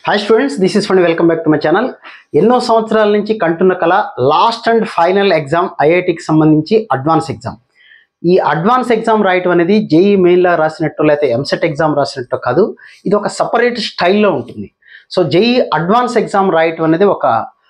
hi students this is fund welcome back to my channel ఎన్నో సంవత్సరాల నుంచి కంటున్న కళ లాస్ట్ అండ్ ఫైనల్ ఎగ్జామ్ ఐఐటికి సంబంధించి అడ్వాన్స్ ఎగ్జామ్ ఈ అడ్వాన్స్ ఎగ్జామ్ రాయటం అనేది జేఈ మెయిన్లా రాసినట్టు లేకపోతే ఎంసెట్ ఎగ్జామ్ రాసినట్టు కాదు ఇది ఒక సపరేట్ స్టైల్లో ఉంటుంది సో జేఈ అడ్వాన్స్ ఎగ్జామ్ రాయటం అనేది ఒక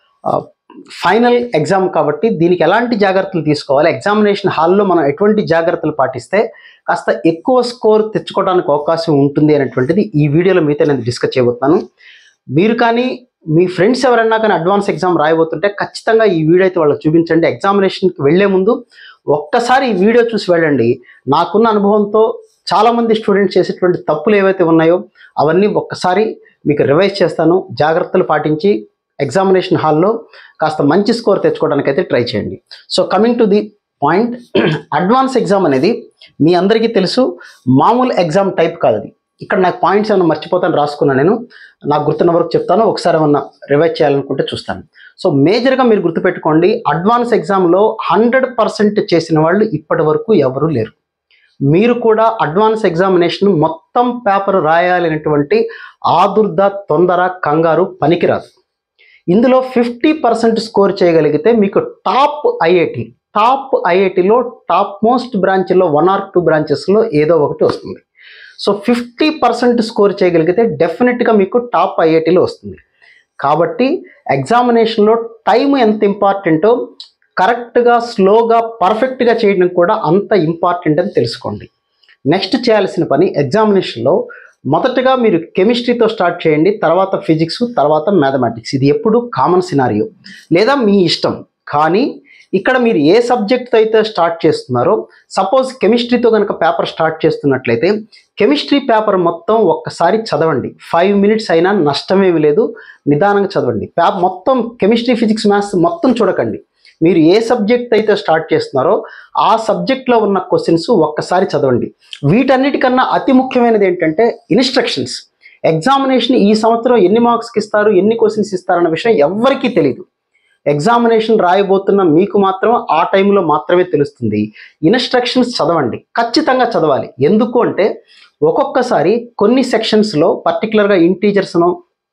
ఫైనల్ ఎగ్జామ్ కాబట్టి దీనికి ఎలాంటి జాగ్రత్తలు తీసుకోవాలి ఎగ్జామినేషన్ హాల్లో మనం ఎటువంటి జాగ్రత్తలు పాటిస్తే కాస్త ఎక్కువ స్కోర్ తెచ్చుకోవడానికి అవకాశం ఉంటుంది అనేటువంటిది ఈ వీడియోలో మీతో నేను డిస్కస్ చేయబోతున్నాను మీరు కానీ మీ ఫ్రెండ్స్ ఎవరైనా కానీ అడ్వాన్స్ ఎగ్జామ్ రాయబోతుంటే ఖచ్చితంగా ఈ వీడియో అయితే వాళ్ళకి చూపించండి ఎగ్జామినేషన్కి వెళ్ళే ముందు ఒక్కసారి ఈ వీడియో చూసి వెళ్ళండి నాకున్న అనుభవంతో చాలామంది స్టూడెంట్స్ చేసేటువంటి తప్పులు ఏవైతే ఉన్నాయో అవన్నీ ఒక్కసారి మీకు రివైజ్ చేస్తాను జాగ్రత్తలు పాటించి ఎగ్జామినేషన్ హాల్లో కాస్త మంచి స్కోర్ తెచ్చుకోవడానికి అయితే ట్రై చేయండి so coming to the point advance exam అనేది మీ అందరికీ తెలుసు మామూలు ఎగ్జామ్ టైప్ కాదు అది ఇక్కడ నాకు పాయింట్స్ ఏమైనా మర్చిపోతాను రాసుకున్నా నేను నాకు గుర్తున్న వరకు చెప్తాను ఒకసారి ఏమన్నా రివైజ్ చేయాలనుకుంటే చూస్తాను సో మేజర్గా మీరు గుర్తుపెట్టుకోండి అడ్వాన్స్ ఎగ్జామ్లో హండ్రెడ్ పర్సెంట్ చేసిన వాళ్ళు ఇప్పటి వరకు ఎవరు లేరు మీరు కూడా అడ్వాన్స్ ఎగ్జామినేషన్ మొత్తం పేపర్ రాయాలనేటువంటి ఆదుర్ద తొందర కంగారు పనికిరాదు ఇందులో ఫిఫ్టీ పర్సెంట్ స్కోర్ చేయగలిగితే మీకు టాప్ ఐఐటి టాప్ ఐఐటిలో టాప్ మోస్ట్ బ్రాంచ్లో వన్ ఆర్ టూ బ్రాంచెస్లో ఏదో ఒకటి వస్తుంది సో ఫిఫ్టీ పర్సెంట్ స్కోర్ చేయగలిగితే డెఫినెట్గా మీకు టాప్ ఐఐటిలో వస్తుంది కాబట్టి ఎగ్జామినేషన్లో టైం ఎంత ఇంపార్టెంటో కరెక్ట్గా స్లోగా పర్ఫెక్ట్గా చేయడం కూడా అంత ఇంపార్టెంట్ అని తెలుసుకోండి నెక్స్ట్ చేయాల్సిన పని ఎగ్జామినేషన్లో మొదటగా మీరు కెమిస్ట్రీతో స్టార్ట్ చేయండి తర్వాత ఫిజిక్స్ తర్వాత మ్యాథమెటిక్స్ ఇది ఎప్పుడు కామన్ సినారియో లేదా మీ ఇష్టం కానీ ఇక్కడ మీరు ఏ సబ్జెక్ట్తో అయితే స్టార్ట్ చేస్తున్నారో సపోజ్ కెమిస్ట్రీతో కనుక పేపర్ స్టార్ట్ చేస్తున్నట్లయితే కెమిస్ట్రీ పేపర్ మొత్తం ఒక్కసారి చదవండి ఫైవ్ మినిట్స్ అయినా నష్టమేమి లేదు నిదానంగా చదవండి పే మొత్తం కెమిస్ట్రీ ఫిజిక్స్ మ్యాథ్స్ మొత్తం చూడకండి మీరు ఏ సబ్జెక్ట్ అయితే స్టార్ట్ చేస్తున్నారో ఆ సబ్జెక్ట్లో ఉన్న క్వశ్చన్స్ ఒక్కసారి చదవండి వీటన్నిటికన్నా అతి ముఖ్యమైనది ఏంటంటే ఇన్స్ట్రక్షన్స్ ఎగ్జామినేషన్ ఈ సంవత్సరం ఎన్ని మార్క్స్కి ఇస్తారు ఎన్ని క్వశ్చన్స్ ఇస్తారన్న విషయం ఎవ్వరికీ తెలియదు ఎగ్జామినేషన్ రాయబోతున్న మీకు మాత్రం ఆ టైంలో మాత్రమే తెలుస్తుంది ఇన్స్ట్రక్షన్స్ చదవండి ఖచ్చితంగా చదవాలి ఎందుకు అంటే ఒక్కొక్కసారి కొన్ని సెక్షన్స్లో పర్టికులర్గా ఇంటీజర్స్ను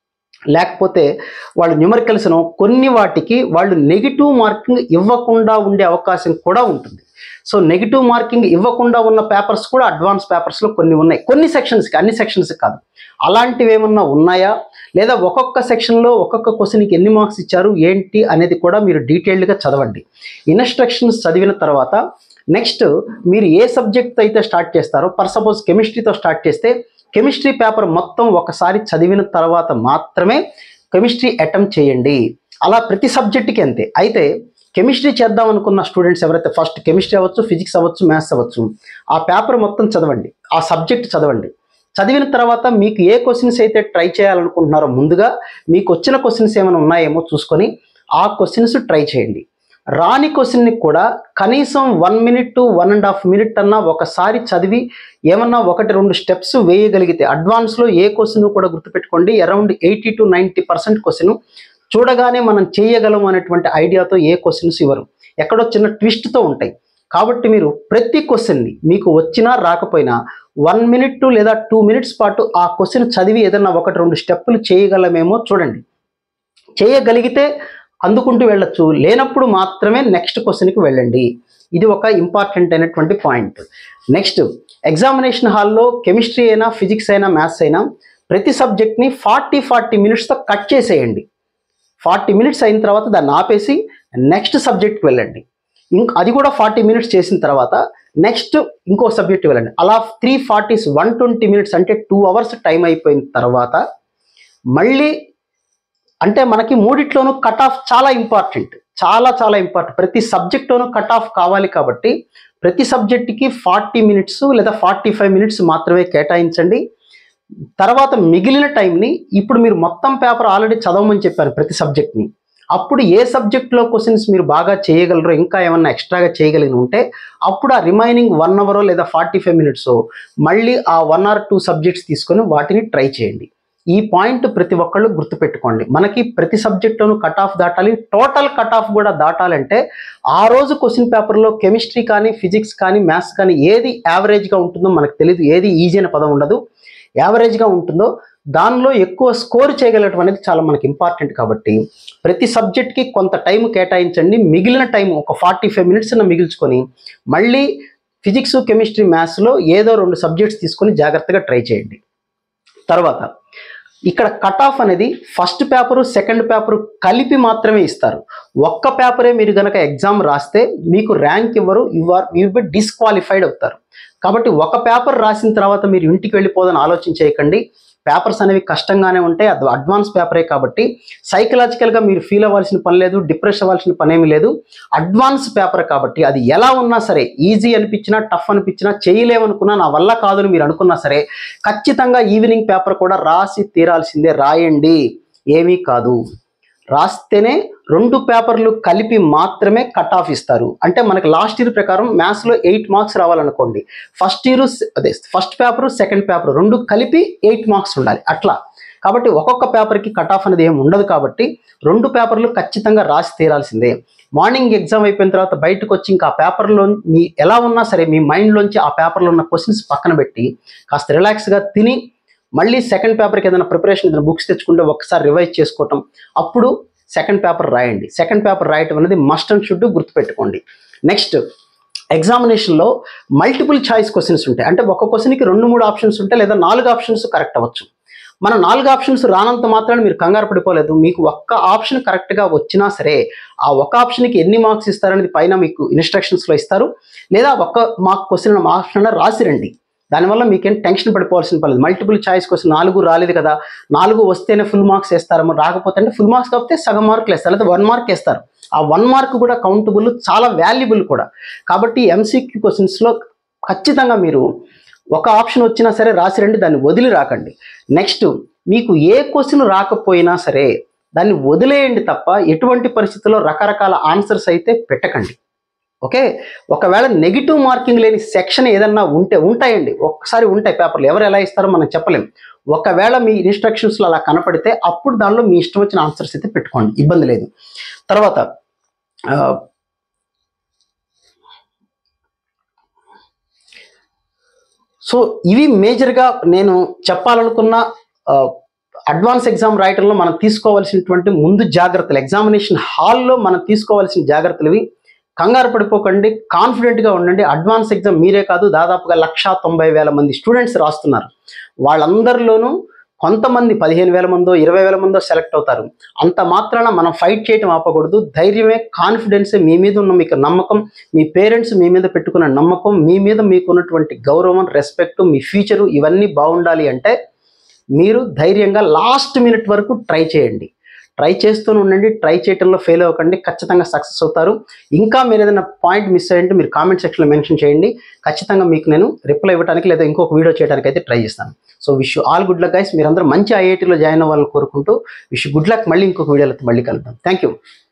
లేకపోతే వాళ్ళు న్యూమరికల్స్ను కొన్ని వాటికి వాళ్ళు నెగిటివ్ మార్కింగ్ ఇవ్వకుండా ఉండే అవకాశం కూడా ఉంటుంది సో నెగిటివ్ మార్కింగ్ ఇవ్వకుండా ఉన్న పేపర్స్ కూడా అడ్వాన్స్ పేపర్స్లో కొన్ని ఉన్నాయి కొన్ని సెక్షన్స్కి అన్ని సెక్షన్స్ కాదు అలాంటివి ఏమన్నా ఉన్నాయా లేదా ఒక్కొక్క సెక్షన్లో ఒక్కొక్క క్వశ్చన్కి ఎన్ని మార్క్స్ ఇచ్చారు ఏంటి అనేది కూడా మీరు డీటెయిల్డ్గా చదవండి ఇన్స్ట్రక్షన్స్ చదివిన తర్వాత నెక్స్ట్ మీరు ఏ సబ్జెక్ట్ అయితే స్టార్ట్ చేస్తారో పర్ సపోజ్ కెమిస్ట్రీతో స్టార్ట్ చేస్తే కెమిస్ట్రీ పేపర్ మొత్తం ఒకసారి చదివిన తర్వాత మాత్రమే కెమిస్ట్రీ అటెంప్ట్ చేయండి అలా ప్రతి సబ్జెక్ట్కి అంతే అయితే కెమిస్ట్రీ చేద్దాం అనుకున్న స్టూడెంట్స్ ఎవరైతే ఫస్ట్ కెమిస్ట్రీ అవ్వచ్చు ఫిజిక్స్ అవ్వచ్చు మ్యాథ్స్ అవ్వచ్చు ఆ పేపర్ మొత్తం చదవండి ఆ సబ్జెక్ట్ చదవండి చదివిన తర్వాత మీకు ఏ క్వశ్చన్స్ అయితే ట్రై చేయాలనుకుంటున్నారో ముందుగా మీకు వచ్చిన క్వశ్చన్స్ ఏమైనా ఉన్నాయేమో చూసుకొని ఆ క్వశ్చన్స్ ట్రై చేయండి రాని క్వశ్చన్ని కూడా కనీసం one minute to one and half minute అన్నా ఒకసారి చదివి ఏమన్నా ఒకటి రెండు స్టెప్స్ వేయగలిగితే అడ్వాన్స్లో ఏ క్వశ్చన్ కూడా గుర్తుపెట్టుకోండి around eighty to ninety percent question చూడగానే మనం చేయగలం అనేటువంటి ఐడియాతో ఏ క్వశ్చన్స్ ఇవ్వరు ఎక్కడో చిన్న ట్విస్ట్తో ఉంటాయి కాబట్టి మీరు ప్రతి క్వశ్చన్ని మీకు వచ్చినా రాకపోయినా వన్ మినిట్ టు లేదా టూ మినిట్స్ పాటు ఆ క్వశ్చన్ చదివి ఏదన్నా ఒకటి రెండు స్టెప్పులు చేయగలమేమో చూడండి చేయగలిగితే అందుకుంటూ వెళ్ళొచ్చు లేనప్పుడు మాత్రమే నెక్స్ట్ క్వశ్చన్కి వెళ్ళండి ఇది ఒక ఇంపార్టెంట్ అయినటువంటి పాయింట్ నెక్స్ట్ ఎగ్జామినేషన్ హాల్లో కెమిస్ట్రీ అయినా ఫిజిక్స్ అయినా మ్యాథ్స్ అయినా ప్రతి సబ్జెక్ట్ని ఫార్టీ ఫార్టీ మినిట్స్తో కట్ చేసేయండి ఫార్టీ మినిట్స్ అయిన తర్వాత దాన్ని ఆపేసి నెక్స్ట్ సబ్జెక్ట్కి వెళ్ళండి ఇంక అది కూడా ఫార్టీ మినిట్స్ చేసిన తర్వాత నెక్స్ట్ ఇంకో సబ్జెక్ట్ వెళ్ళండి అలా three forties one twenty minutes అంటే టూ అవర్స్ టైం అయిపోయిన తర్వాత మళ్ళీ అంటే మనకి మూడిట్లోనూ కట్ ఆఫ్ చాలా ఇంపార్టెంట్ చాలా చాలా ఇంపార్టెంట్ ప్రతి సబ్జెక్ట్లోనూ కట్ ఆఫ్ కావాలి కాబట్టి ప్రతి సబ్జెక్ట్కి ఫార్టీ మినిట్స్ లేదా ఫార్టీ ఫైవ్ మినిట్స్ మాత్రమే కేటాయించండి తర్వాత మిగిలిన టైంని ఇప్పుడు మీరు మొత్తం పేపర్ ఆల్రెడీ చదవమని చెప్పారు ప్రతి సబ్జెక్ట్ని అప్పుడు ఏ సబ్జెక్ట్లో క్వశ్చన్స్ మీరు బాగా చేయగలరో ఇంకా ఏమన్నా ఎక్స్ట్రాగా చేయగలిగి ఉంటే అప్పుడు ఆ రిమైనింగ్ వన్ అవరో లేదా ఫార్టీ ఫైవ్ మినిట్స్ మళ్ళీ ఆ వన్ ఆర్ టూ సబ్జెక్ట్స్ తీసుకొని వాటిని ట్రై చేయండి ఈ పాయింట్ ప్రతి ఒక్కళ్ళు గుర్తుపెట్టుకోండి మనకి ప్రతి సబ్జెక్టులోనూ కట్ ఆఫ్ దాటాలి టోటల్ కట్ ఆఫ్ కూడా దాటాలంటే ఆ రోజు క్వశ్చన్ పేపర్లో కెమిస్ట్రీ కానీ ఫిజిక్స్ కానీ మ్యాథ్స్ కానీ ఏది యావరేజ్గా ఉంటుందో మనకు తెలియదు ఏది ఈజీ అనే పదం ఉండదు యావరేజ్గా ఉంటుందో దానిలో ఎక్కువ స్కోర్ చేయగలగడం అనేది చాలా మనకి ఇంపార్టెంట్ కాబట్టి ప్రతి సబ్జెక్ట్కి కొంత టైం కేటాయించండి మిగిలిన టైం ఒక ఫార్టీ ఫైవ్ మినిట్స్ మిగిల్చుకొని మళ్ళీ ఫిజిక్స్ కెమిస్ట్రీ మ్యాథ్స్లో ఏదో రెండు సబ్జెక్ట్స్ తీసుకొని జాగ్రత్తగా ట్రై చేయండి తర్వాత ఇక్కడ కట్ ఆఫ్ అనేది ఫస్ట్ పేపరు సెకండ్ పేపరు కలిపి మాత్రమే ఇస్తారు ఒక్క పేపరే మీరు కనుక ఎగ్జామ్ రాస్తే మీకు ర్యాంక్ ఇవ్వరు you are you be disqualified అవుతారు కాబట్టి ఒక పేపర్ రాసిన తర్వాత మీరు ఇంటికి వెళ్ళిపోదని ఆలోచన చేయకండి పేపర్స్ అనేవి కష్టంగానే ఉంటాయి అది అడ్వాన్స్ పేపరే కాబట్టి సైకలాజికల్గా మీరు ఫీల్ అవ్వాల్సిన పని లేదు డిప్రెస్ అవ్వాల్సిన పని ఏమీ లేదు అడ్వాన్స్ పేపర్ కాబట్టి అది ఎలా ఉన్నా సరే ఈజీ అనిపించినా టఫ్ అనిపించినా చేయలేమనుకున్నా నా వల్ల కాదని మీరు అనుకున్నా సరే ఖచ్చితంగా ఈవినింగ్ పేపర్ కూడా రాసి తీరాల్సిందే రాయండి ఏమీ కాదు రాస్తేనే రెండు పేపర్లు కలిపి మాత్రమే కట్ ఆఫ్ ఇస్తారు అంటే మనకి లాస్ట్ ఇయర్ ప్రకారం మ్యాథ్స్లో ఎయిట్ మార్క్స్ రావాలనుకోండి ఫస్ట్ ఇయర్ అదే ఫస్ట్ పేపర్ సెకండ్ పేపర్ రెండు కలిపి ఎయిట్ మార్క్స్ ఉండాలి అట్లా కాబట్టి ఒక్కొక్క పేపర్కి కట్ ఆఫ్ అనేది ఏమి ఉండదు కాబట్టి రెండు పేపర్లు ఖచ్చితంగా రాసి తీరాల్సిందే మార్నింగ్ ఎగ్జామ్ అయిపోయిన తర్వాత బయటకు వచ్చి ఇంకా ఆ పేపర్లో మీ ఎలా ఉన్నా సరే మీ మైండ్లోంచి ఆ పేపర్లో ఉన్న క్వశ్చన్స్ పక్కన పెట్టి కాస్త రిలాక్స్గా తిని మళ్ళీ సెకండ్ పేపర్కి ఏదైనా ప్రిపరేషన్ ఏదైనా బుక్స్ తెచ్చుకుంటే ఒకసారి రివైజ్ చేసుకోవటం అప్పుడు సెకండ్ పేపర్ రాయండి సెకండ్ పేపర్ రాయటం అనేది మస్ట్ అండ్ షుడ్ గుర్తుపెట్టుకోండి నెక్స్ట్ ఎగ్జామినేషన్లో మల్టిపుల్ చాయిస్ క్వశ్చన్స్ ఉంటాయి అంటే ఒక క్వశ్చన్కి రెండు మూడు ఆప్షన్స్ ఉంటాయి లేదా నాలుగు ఆప్షన్స్ కరెక్ట్ అవ్వచ్చు మన నాలుగు ఆప్షన్స్ రానంత మాత్రాన్ని మీరు కంగారు పడిపోలేదు మీకు ఒక్క ఆప్షన్ కరెక్ట్గా వచ్చినా సరే ఆ ఒక్క ఆప్షన్కి ఎన్ని మార్క్స్ ఇస్తారనేది పైన మీకు ఇన్స్ట్రక్షన్స్లో ఇస్తారు లేదా ఒక్క మార్క్ క్వశ్చన్ ఆప్షన్ రాసి రండి దానివల్ల మీకేం టెన్షన్ పడిపోవాల్సిన పని లేదు మల్టిపుల్ చాయిస్ కోసం నాలుగు రాలేదు కదా నాలుగు వస్తేనే ఫుల్ మార్క్స్ వేస్తారేమో రాకపోతే అంటే ఫుల్ మార్క్స్ కాకపోతే సగం మార్కులు వేస్తారు లేదా వన్ మార్క్ వేస్తారు ఆ వన్ మార్క్ కూడా కౌంటబుల్ చాలా వాల్యుబుల్ కూడా కాబట్టి ఎంసీక్యూ క్వశ్చన్స్లో ఖచ్చితంగా మీరు ఒక ఆప్షన్ వచ్చినా సరే రాసి రండి దాన్ని వదిలి రాకండి నెక్స్ట్ మీకు ఏ క్వశ్చన్ రాకపోయినా సరే దాన్ని వదిలేయండి తప్ప ఎటువంటి పరిస్థితుల్లో రకరకాల ఆన్సర్స్ అయితే పెట్టకండి ఓకే ఒకవేళ నెగిటివ్ మార్కింగ్ లేని సెక్షన్ ఏదన్నా ఉంటే ఉంటాయండి ఒక్కసారి ఉంటాయి పేపర్లు ఎవరు ఎలా ఇస్తారో మనం చెప్పలేం ఒకవేళ మీ ఇన్స్ట్రక్షన్స్లో అలా కనపడితే అప్పుడు దానిలో మీ ఇష్టం వచ్చిన ఆన్సర్స్ అయితే పెట్టుకోండి ఇబ్బంది లేదు తర్వాత ఆ, సో ఇవి మేజర్గా నేను చెప్పాలనుకున్న ఆ, అడ్వాన్స్ ఎగ్జామ్ రాయటంలో మనం తీసుకోవాల్సినటువంటి ముందు జాగ్రత్తలు ఎగ్జామినేషన్ హాల్లో మనం తీసుకోవాల్సిన జాగ్రత్తలు ఇవి కంగారు పడిపోకండి కాన్ఫిడెంట్గా ఉండండి అడ్వాన్స్ ఎగ్జామ్ మీరే కాదు దాదాపుగా లక్షా తొంభై వేల మంది స్టూడెంట్స్ రాస్తున్నారు వాళ్ళందరిలోనూ కొంతమంది పదిహేను వేల మందో ఇరవై వేల మందో సెలెక్ట్ అవుతారు అంత మాత్రాన మనం ఫైట్ చేయటం ఆపకూడదు ధైర్యమే కాన్ఫిడెన్సే మీ మీద ఉన్న మీకు నమ్మకం మీ పేరెంట్స్ మీ మీద పెట్టుకున్న నమ్మకం మీ మీద మీకున్నటువంటి గౌరవం రెస్పెక్ట్ మీ ఫ్యూచరు ఇవన్నీ బాగుండాలి అంటే మీరు ధైర్యంగా లాస్ట్ మినిట్ వరకు ట్రై చేయండి ట్రై చేస్తూనే ఉండండి ట్రై చేయడంలో ఫెయిల్ అవ్వకండి ఖచ్చితంగా సక్సెస్ అవుతారు ఇంకా మీరు ఏదైనా పాయింట్ మిస్ అయ్యంటే మీరు కామెంట్ సెక్షన్లో మెన్షన్ చేయండి ఖచ్చితంగా మీకు నేను రిప్లై ఇవ్వడానికి లేదా ఇంకొక వీడియో చేయడానికి అయితే ట్రై చేస్తాను so wish all good luck guys మీరందరూ మంచి ఐఐటీలో జాయిన్ అవ్వాలని కోరుకుంటూ విష్ గుడ్ లక్ మళ్ళీ ఇంకొక వీడియోలో మళ్ళీ కలుద్దాం థ్యాంక్ యూ